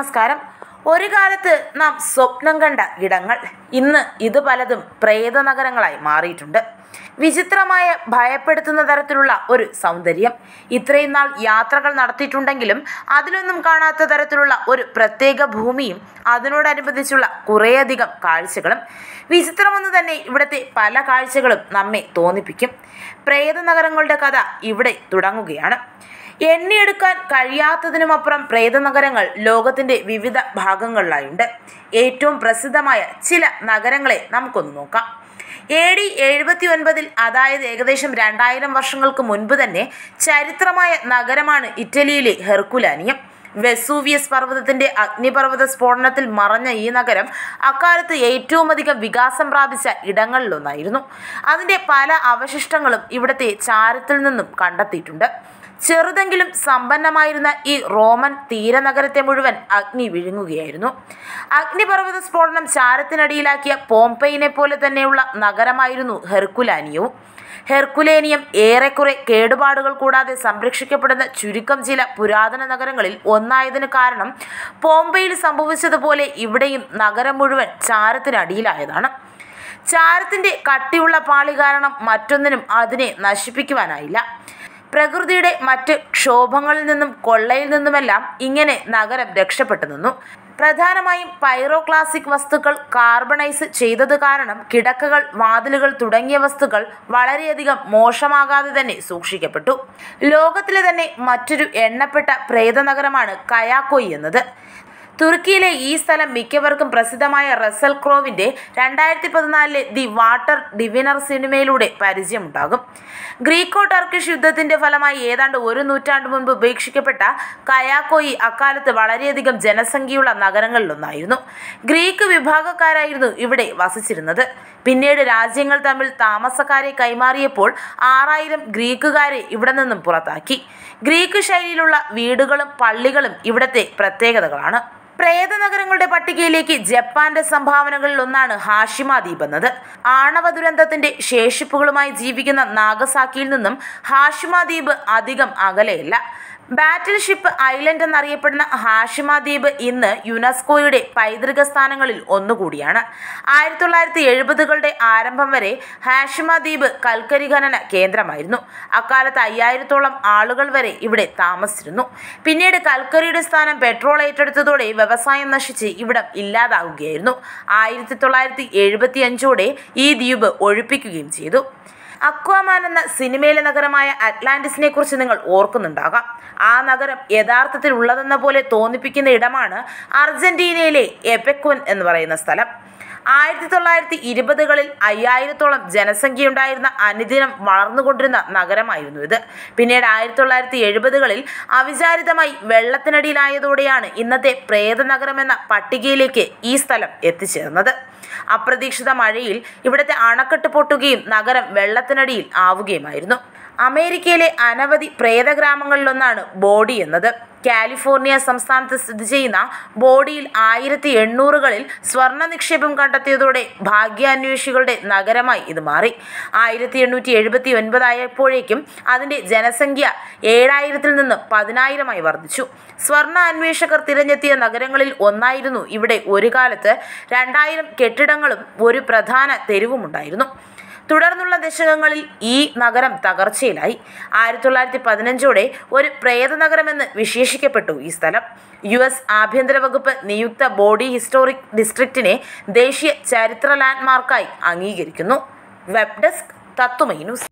നമസ്കാരം ഒരു കാലത്ത് നാം സ്വപ്നം കണ്ട ഇടങ്ങൾ ഇന്ന് ഇത് പലതും പ്രേത നഗരങ്ങളായി മാറിയിട്ടുണ്ട് വിചിത്രമായ ഭയപ്പെടുത്തുന്ന തരത്തിലുള്ള ഒരു സൗന്ദര്യം ഇത്രയും നാൾ യാത്രകൾ നടത്തിയിട്ടുണ്ടെങ്കിലും അതിലൊന്നും കാണാത്ത തരത്തിലുള്ള ഒരു പ്രത്യേക ഭൂമിയും അതിനോടനുബന്ധിച്ചുള്ള കുറേയധികം കാഴ്ചകളും വിചിത്രമെന്ന് തന്നെ ഇവിടുത്തെ പല കാഴ്ചകളും നമ്മെ തോന്നിപ്പിക്കും പ്രേത നഗരങ്ങളുടെ കഥ ഇവിടെ തുടങ്ങുകയാണ് എണ്ണിയെടുക്കാൻ കഴിയാത്തതിനുമപ്പുറം പ്രേതനഗരങ്ങൾ ലോകത്തിന്റെ വിവിധ ഭാഗങ്ങളിലായുണ്ട് ഏറ്റവും പ്രസിദ്ധമായ ചില നഗരങ്ങളെ നമുക്കൊന്ന് നോക്കാം എ ഡി എഴുപത്തി ഒൻപതിൽ അതായത് ഏകദേശം രണ്ടായിരം വർഷങ്ങൾക്ക് മുൻപ് തന്നെ ചരിത്രമായ നഗരമാണ് ഇറ്റലിയിലെ ഹെർക്കുലാനിയം വെസൂവിയസ് പർവ്വതത്തിന്റെ അഗ്നിപർവ്വത സ്ഫോടനത്തിൽ മറഞ്ഞ ഈ നഗരം അക്കാലത്ത് ഏറ്റവും അധികം വികാസം പ്രാപിച്ച ഇടങ്ങളിലൊന്നായിരുന്നു അതിന്റെ പല അവശിഷ്ടങ്ങളും ഇവിടുത്തെ ചാരത്തിൽ നിന്നും കണ്ടെത്തിയിട്ടുണ്ട് ചെറുതെങ്കിലും സമ്പന്നമായിരുന്ന ഈ റോമൻ തീരനഗരത്തെ മുഴുവൻ അഗ്നി വിഴുങ്ങുകയായിരുന്നു അഗ്നിപർവ്വത സ്ഫോടനം ചാരത്തിനടിയിലാക്കിയ പോംപെയിനെ പോലെ തന്നെയുള്ള നഗരമായിരുന്നു ഹെർക്കുലാനിയവും ഹെർക്കുലേനിയം ഏറെക്കുറെ കേടുപാടുകൾ കൂടാതെ സംരക്ഷിക്കപ്പെടുന്ന ചുരുക്കം ചില പുരാതന നഗരങ്ങളിൽ ഒന്നായതിന് കാരണം പോംപെയിൽ സംഭവിച്ചതുപോലെ ഇവിടെയും നഗരം മുഴുവൻ ചാരത്തിനടിയിലായതാണ് ചാരത്തിന്റെ കട്ടിയുള്ള പാളി കാരണം മറ്റൊന്നിനും അതിനെ നശിപ്പിക്കുവാനായില്ല പ്രകൃതിയുടെ മറ്റ് ക്ഷോഭങ്ങളിൽ നിന്നും കൊള്ളയിൽ നിന്നുമെല്ലാം ഇങ്ങനെ നഗരം രക്ഷപ്പെട്ടു നിന്നു പ്രധാനമായും പൈറോക്ലാസിക് വസ്തുക്കൾ കാർബണൈസ് ചെയ്തത് കാരണം കിടക്കകൾ വാതിലുകൾ തുടങ്ങിയ വസ്തുക്കൾ വളരെയധികം മോശമാകാതെ തന്നെ സൂക്ഷിക്കപ്പെട്ടു ലോകത്തിലെ തന്നെ മറ്റൊരു എണ്ണപ്പെട്ട പ്രേതനഗരമാണ് കയാക്കോയി എന്നത് തുർക്കിയിലെ ഈ സ്ഥലം മിക്കവർക്കും പ്രസിദ്ധമായ റസൽ ക്രോവിന്റെ രണ്ടായിരത്തി പതിനാലിലെ ദി വാട്ടർ ഡിവിനർ സിനിമയിലൂടെ പരിചയമുണ്ടാകും ഗ്രീക്കോ ടർക്കിഷ് യുദ്ധത്തിന്റെ ഫലമായി ഏതാണ്ട് ഒരു നൂറ്റാണ്ട് മുൻപ് ഉപേക്ഷിക്കപ്പെട്ട കയാക്കോയി അക്കാലത്ത് വളരെയധികം ജനസംഖ്യയുള്ള നഗരങ്ങളിലൊന്നായിരുന്നു ഗ്രീക്ക് വിഭാഗക്കാരായിരുന്നു ഇവിടെ വസിച്ചിരുന്നത് പിന്നീട് രാജ്യങ്ങൾ തമ്മിൽ താമസക്കാരെ കൈമാറിയപ്പോൾ ആറായിരം ഗ്രീക്കുകാരെ ഇവിടെ നിന്നും പുറത്താക്കി ഗ്രീക്ക് ശൈലിയിലുള്ള വീടുകളും പള്ളികളും ഇവിടത്തെ പ്രത്യേകതകളാണ് പ്രേതനഗരങ്ങളുടെ പട്ടികയിലേക്ക് ജപ്പാന്റെ സംഭാവനകളിൽ ഒന്നാണ് ഹാഷിമ ദ്വീപ് എന്നത് ആണവ ദുരന്തത്തിന്റെ ശേഷിപ്പുകളുമായി ജീവിക്കുന്ന നാഗസാക്കിയിൽ നിന്നും ഹാഷിമ ദ്വീപ് അധികം അകലെയല്ല ബാറ്റിൽ ഷിപ്പ് ഐലൻഡ് എന്നറിയപ്പെടുന്ന ഹാഷിമ ദ്വീപ് ഇന്ന് യുനെസ്കോയുടെ പൈതൃക സ്ഥാനങ്ങളിൽ ഒന്നുകൂടിയാണ് ആയിരത്തി തൊള്ളായിരത്തി എഴുപതുകളുടെ ആരംഭം വരെ ഹാഷിമ ദ്വീപ് കൽക്കരി ഖനന കേന്ദ്രമായിരുന്നു അക്കാലത്ത് അയ്യായിരത്തോളം ആളുകൾ വരെ ഇവിടെ താമസിച്ചിരുന്നു പിന്നീട് കൽക്കരിയുടെ സ്ഥാനം പെട്രോൾ ഏറ്റെടുത്തതോടെ വ്യവസായം നശിച്ച് ഇവിടം ഇല്ലാതാവുകയായിരുന്നു ആയിരത്തി തൊള്ളായിരത്തി എഴുപത്തി അഞ്ചോടെ ഈ ദ്വീപ് ഒഴിപ്പിക്കുകയും ചെയ്തു അക്വാമാൻ എന്ന സിനിമയിലെ നഗരമായ അറ്റ്ലാന്റിസിനെ കുറിച്ച് നിങ്ങൾ ഓർക്കുന്നുണ്ടാകാം ആ നഗരം യഥാർത്ഥത്തിൽ ഉള്ളതെന്ന പോലെ തോന്നിപ്പിക്കുന്ന ഇടമാണ് അർജന്റീനയിലെ എപെക്വൻ എന്ന് പറയുന്ന സ്ഥലം ആയിരത്തി തൊള്ളായിരത്തി ഇരുപതുകളിൽ അയ്യായിരത്തോളം ജനസംഖ്യയുണ്ടായിരുന്ന അനുദിനം വളർന്നുകൊണ്ടിരുന്ന നഗരമായിരുന്നു ഇത് പിന്നീട് ആയിരത്തി തൊള്ളായിരത്തി എഴുപതുകളിൽ അവിചാരിതമായി വെള്ളത്തിനടിയിലായതോടെയാണ് ഇന്നത്തെ പ്രേതനഗരം എന്ന പട്ടികയിലേക്ക് ഈ സ്ഥലം എത്തിച്ചേർന്നത് അപ്രതീക്ഷിത മഴയിൽ ഇവിടുത്തെ അണക്കെട്ട് പൊട്ടുകയും നഗരം വെള്ളത്തിനടിയിൽ ആവുകയുമായിരുന്നു അമേരിക്കയിലെ അനവധി പ്രേതഗ്രാമങ്ങളിലൊന്നാണ് ബോഡി എന്നത് കാലിഫോർണിയ സംസ്ഥാനത്ത് സ്ഥിതി ചെയ്യുന്ന ബോഡിയിൽ ആയിരത്തി എണ്ണൂറുകളിൽ സ്വർണ്ണ നിക്ഷേപം കണ്ടെത്തിയതോടെ ഭാഗ്യാന്വേഷികളുടെ നഗരമായി ഇത് മാറി ആയിരത്തി എണ്ണൂറ്റി എഴുപത്തി ഒൻപതായപ്പോഴേക്കും അതിൻ്റെ ജനസംഖ്യ ഏഴായിരത്തിൽ നിന്ന് പതിനായിരമായി വർദ്ധിച്ചു സ്വർണ്ണ അന്വേഷകർ തിരഞ്ഞെത്തിയ നഗരങ്ങളിൽ ഒന്നായിരുന്നു ഇവിടെ ഒരു കാലത്ത് രണ്ടായിരം കെട്ടിടങ്ങളും ഒരു പ്രധാന തെരുവുമുണ്ടായിരുന്നു തുടർന്നുള്ള ദശകങ്ങളിൽ ഈ നഗരം തകർച്ചയിലായി ആയിരത്തി തൊള്ളായിരത്തി പതിനഞ്ചോടെ ഒരു പ്രേതനഗരമെന്ന് വിശേഷിക്കപ്പെട്ടു ഈ സ്ഥലം യു എസ് ആഭ്യന്തര വകുപ്പ് നിയുക്ത ബോഡി ഹിസ്റ്റോറിക് ഡിസ്ട്രിക്റ്റിനെ ദേശീയ ചരിത്ര ലാൻഡ്മാർക്കായി അംഗീകരിക്കുന്നു web desk Tatwamayi news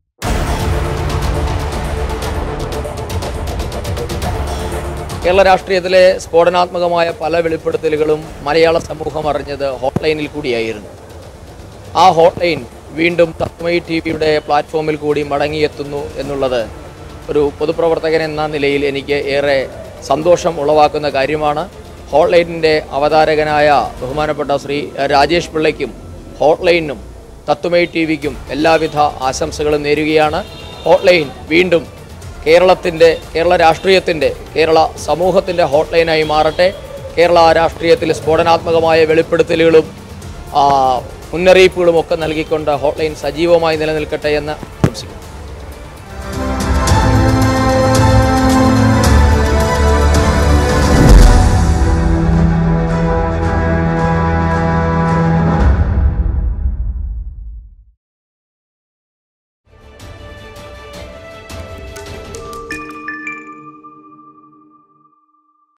Kerala രാഷ്ട്രീയത്തിലെ സ്ഫോടനാത്മകമായ പല വെളിപ്പെടുത്തലുകളും മലയാള സമൂഹം അറിഞ്ഞത് ഹോട്ട്ലൈനിൽ കൂടിയായിരുന്നു ആ ഹോട്ട്ലൈൻ വീണ്ടും തത്മയി ടി വിയുടെ പ്ലാറ്റ്ഫോമിൽ കൂടി മടങ്ങിയെത്തുന്നു എന്നുള്ളത് ഒരു പൊതുപ്രവർത്തകൻ എന്ന നിലയിൽ എനിക്ക് ഏറെ സന്തോഷം ഉളവാക്കുന്ന കാര്യമാണ് ഹോട്ട്ലൈനിൻ്റെ അവതാരകനായ ബഹുമാനപ്പെട്ട ശ്രീ രാജേഷ് പിള്ളയ്ക്കും ഹോട്ട്ലൈനും തത്വമൈ ടി വിക്കും എല്ലാവിധ ആശംസകളും നേരുകയാണ് ഹോട്ട്ലൈൻ വീണ്ടും കേരളത്തിൻ്റെ കേരള രാഷ്ട്രീയത്തിൻ്റെ കേരള സമൂഹത്തിൻ്റെ ഹോട്ട്ലൈനായി മാറട്ടെ കേരള രാഷ്ട്രീയത്തിൽ സ്ഫോടനാത്മകമായ വെളിപ്പെടുത്തലുകളും ആ, മുന്നറിയിപ്പുകളും ഒക്കെ നൽകിക്കൊണ്ട് ഹോട്ട്ലൈൻ സജീവമായി നിലനിൽക്കട്ടെ എന്ന്